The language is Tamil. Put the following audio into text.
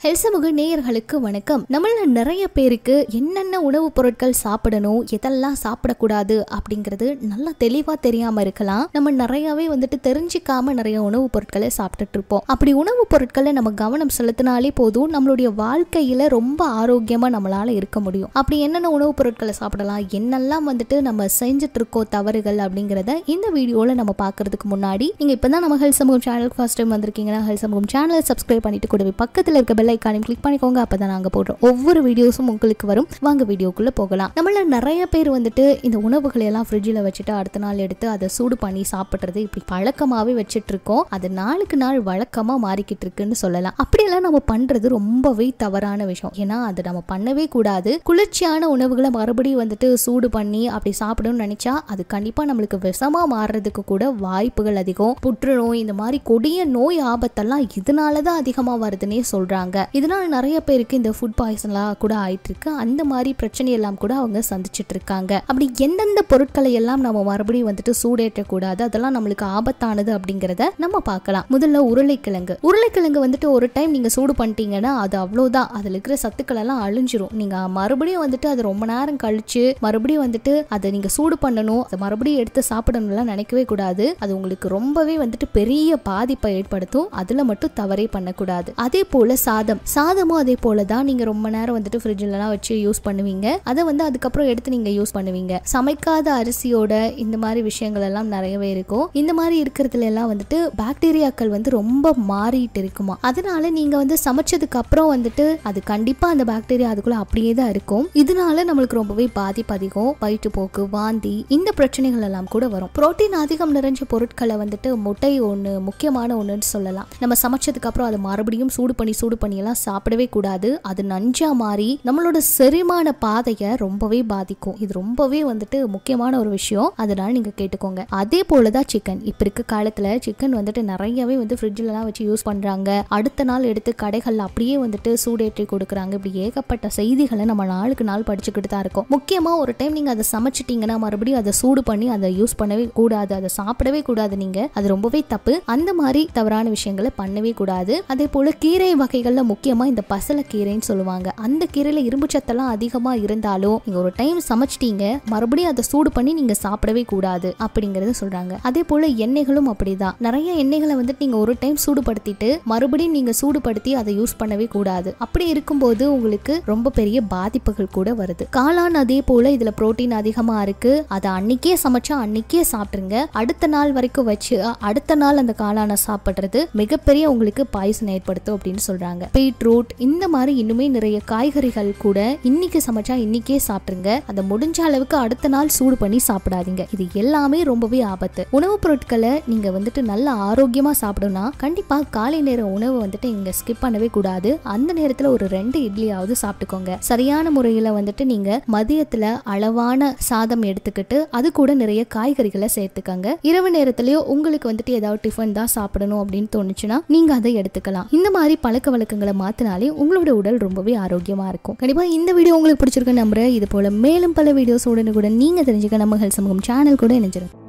ஹெல்த் சமூக நேயர்களுக்கு வணக்கம் நம்மள நிறைய பேருக்கு என்னென்ன உணவுப் பொருட்கள் சாப்பிடணும் எதெல்லாம் சாப்பிடக்கூடாது அப்படிங்கிறது நல்லா தெளிவா தெரியாம இருக்கலாம் நம்ம நிறையவே வந்துட்டு தெரிஞ்சுக்காம நிறைய உணவுப் பொருட்களை சாப்பிட்டுட்டு இருப்போம் அப்படி உணவுப் பொருட்களை நம்ம கவனம் செலுத்தினாலே போதும் நம்மளுடைய வாழ்க்கையில ரொம்ப ஆரோக்கியமா நம்மளால இருக்க முடியும் அப்படி என்னென்ன உணவுப் பொருட்களை சாப்பிடலாம் என்னெல்லாம் வந்துட்டு நம்ம செஞ்சுட்டு இருக்கோம் தவறுகள் அப்படிங்கிறத இந்த வீடியோல நம்ம பார்க்கறதுக்கு முன்னாடி நீங்க இப்பதான் நம்ம ஹெல்த் சமூகம் சேனலுக்கு ஃபர்ஸ்ட் டைம் வந்திருக்கீங்கன்னா ஹெல்த் சமூகம் சேனலை சப்ஸ்கிரைப் பண்ணிட்டு கூடவே பக்கத்துல இருக்க பெல் ஐக்கானையும் கிளிக் பண்ணிக்கோங்க அப்பதான் நாங்க போடுறோம் ஒவ்வொரு வீடியோஸும் உங்களுக்கு வரும் வாங்க வீடியோக்குள்ள போகலாம் நம்மள நிறைய பேர் வந்துட்டு இந்த உணவுகளை எல்லாம் ஃப்ரிட்ஜில் வச்சுட்டு அடுத்த நாள் எடுத்து அதை சூடு பண்ணி சாப்பிட்றது இப்படி பழக்கமாவே வச்சுட்டு இருக்கோம் அது நாளுக்கு நாள் வழக்கமா மாறிக்கிட்டு இருக்குன்னு சொல்லலாம் அப்படியெல்லாம் நம்ம பண்றது ரொம்பவே தவறான விஷயம் ஏன்னா அது நம்ம பண்ணவே கூடாது குளிர்ச்சியான உணவுகளை மறுபடியும் வந்துட்டு சூடு பண்ணி அப்படி சாப்பிடணும்னு நினைச்சா அது கண்டிப்பா நம்மளுக்கு விஷமா மாறுறதுக்கு கூட வாய்ப்புகள் அதிகம் புற்றுநோய் இந்த மாதிரி கொடிய நோய் ஆபத்தெல்லாம் இதனால தான் அதிகமாக வருதுன்னே சொல்றாங்க இதனால நிறைய பேருக்கு இந்த ஃபுட் பாய்சன்லாம் கூட ஆயிட்டு இருக்கு அந்த மாதிரி பிரச்சனை எல்லாம் கூட அவங்க சந்திச்சிட்டு இருக்காங்க அப்படி எந்தெந்த பொருட்களை எல்லாம் நம்ம மறுபடியும் வந்துட்டு சூடேற்றக்கூடாது அதெல்லாம் நம்மளுக்கு ஆபத்தானது அப்படிங்கிறத நம்ம பார்க்கலாம் முதல்ல உருளைக்கிழங்கு உருளைக்கிழங்கு வந்துட்டு ஒரு டைம் நீங்க சூடு பண்ணிட்டீங்கன்னா அது அவ்வளோதான் அதுல இருக்கிற சத்துக்கள் எல்லாம் அழிஞ்சிரும் நீங்க மறுபடியும் வந்துட்டு அது ரொம்ப நேரம் கழிச்சு மறுபடியும் வந்துட்டு அதை நீங்க சூடு பண்ணணும் அதை மறுபடியும் எடுத்து சாப்பிடணும்லாம் நினைக்கவே கூடாது அது உங்களுக்கு ரொம்பவே வந்துட்டு பெரிய பாதிப்பை ஏற்படுத்தும் அதுல மட்டும் தவறே பண்ணக்கூடாது அதே போல சாதம் சாதமும் அதே போல தான் நீங்க ரொம்ப நேரம் வந்துட்டு ஃப்ரிட்ஜ்லலாம் வச்சு யூஸ் பண்ணுவீங்க அதை வந்து அதுக்கப்புறம் எடுத்து நீங்க யூஸ் பண்ணுவீங்க சமைக்காத அரிசியோட இந்த மாதிரி விஷயங்கள் எல்லாம் நிறையவே இருக்கும் இந்த மாதிரி இருக்கிறதுல எல்லாம் வந்துட்டு பாக்டீரியாக்கள் வந்து ரொம்ப மாறிட்டு இருக்குமா அதனால நீங்க வந்து சமைச்சதுக்கு அப்புறம் வந்துட்டு அது கண்டிப்பா அந்த பாக்டீரியா அதுக்குள்ள அப்படியே தான் இருக்கும் இதனால நம்மளுக்கு ரொம்பவே பாதிப்பு அதிகம் வயிற்றுப்போக்கு வாந்தி இந்த பிரச்சனைகள் எல்லாம் கூட வரும் புரோட்டீன் அதிகம் நிறைஞ்ச பொருட்களை வந்துட்டு முட்டை ஒன்று முக்கியமான ஒன்றுன்னு சொல்லலாம் நம்ம சமைச்சதுக்கு அப்புறம் அதை மறுபடியும் சூடு பண்ணி சூடு பண்ணி எல்லாம் சாப்பிடவே கூடாது அது நஞ்சா மாறி நம்மளோட செரிமான பாதையை ரொம்பவே பாதிக்கும் இது ரொம்பவே வந்துட்டு முக்கியமான ஒரு விஷயம் அதனால நீங்க கேட்டுக்கோங்க அதே போலதான் சிக்கன் இப்ப இருக்க காலத்துல சிக்கன் வந்துட்டு நிறையவே வந்து ஃப்ரிட்ஜ்லலாம் வச்சு யூஸ் பண்றாங்க அடுத்த நாள் எடுத்து கடைகள்ல அப்படியே வந்துட்டு சூடேற்றி கொடுக்குறாங்க இப்படி ஏகப்பட்ட செய்திகளை நம்ம நாளுக்கு நாள் படிச்சுக்கிட்டு தான் இருக்கோம் முக்கியமா ஒரு டைம் நீங்க அதை சமைச்சிட்டீங்கன்னா மறுபடியும் அதை சூடு பண்ணி அதை யூஸ் பண்ணவே கூடாது அதை சாப்பிடவே கூடாது நீங்க அது ரொம்பவே தப்பு அந்த மாதிரி தவறான விஷயங்களை பண்ணவே கூடாது அதே போல கீரை வகைகள்ல முக்கியமா இந்த பசல கீரைன்னு சொல்லுவாங்க அந்த கீரையில இரும்பு சத்தெல்லாம் அதிகமா இருந்தாலும் நீங்க ஒரு டைம் சமைச்சிட்டீங்க மறுபடியும் அதை சூடு பண்ணி நீங்க சாப்பிடவே கூடாது அப்படிங்கறத சொல்றாங்க அதே போல எண்ணெய்களும் அப்படிதான் நிறைய எண்ணெய்களை வந்துட்டு நீங்க ஒரு டைம் சூடுபடுத்திட்டு மறுபடியும் நீங்க சூடுபடுத்தி அதை யூஸ் பண்ணவே கூடாது அப்படி இருக்கும்போது உங்களுக்கு ரொம்ப பெரிய பாதிப்புகள் கூட வருது காளான் அதே போல இதுல புரோட்டீன் அதிகமா இருக்கு அதை அன்னைக்கே சமைச்சா அன்னைக்கே சாப்பிட்டுருங்க அடுத்த நாள் வரைக்கும் வச்சு அ- அடுத்த நாள் அந்த காளானை சாப்பிடுறது மிகப்பெரிய உங்களுக்கு பாய்சன் ஏற்படுத்தும் அப்படின்னு சொல்றாங்க பீட்ரூட் இந்த மாதிரி இன்னுமே நிறைய காய்கறிகள் கூட இன்னைக்கு சமைச்சா இன்னைக்கே சாப்பிட்டுருங்க அதை முடிஞ்ச அளவுக்கு அடுத்த நாள் சூடு பண்ணி சாப்பிடாதீங்க இது எல்லாமே ரொம்பவே ஆபத்து உணவுப் பொருட்களை நீங்க வந்துட்டு நல்ல ஆரோக்கியமா சாப்பிடணும்னா கண்டிப்பா காலை நேர உணவு வந்துட்டு இங்க ஸ்கிப் பண்ணவே கூடாது அந்த நேரத்துல ஒரு ரெண்டு இட்லியாவது சாப்பிட்டுக்கோங்க சரியான முறையில வந்துட்டு நீங்க மதியத்துல அளவான சாதம் எடுத்துக்கிட்டு அது கூட நிறைய காய்கறிகளை சேர்த்துக்கங்க இரவு நேரத்திலயோ உங்களுக்கு வந்துட்டு ஏதாவது டிஃபன் தான் சாப்பிடணும் அப்படின்னு தோணுச்சுன்னா நீங்க அதை எடுத்துக்கலாம் இந்த மாதிரி பழக்க வழக்கங்களை மாத்தினாலே உங்களோட உடல் ரொம்பவே ஆரோக்கியமா இருக்கும் கண்டிப்பா இந்த வீடியோ உங்களுக்கு பிடிச்சிருக்கு நம்புறேன் இது போல மேலும் பல வீடியோஸ் உடனுக்குடன் நீங்க தெரிஞ்சுக்க நம்ம ஹெல்த் சமூகம் சேனல் கூட இணைஞ்சிருக்கும்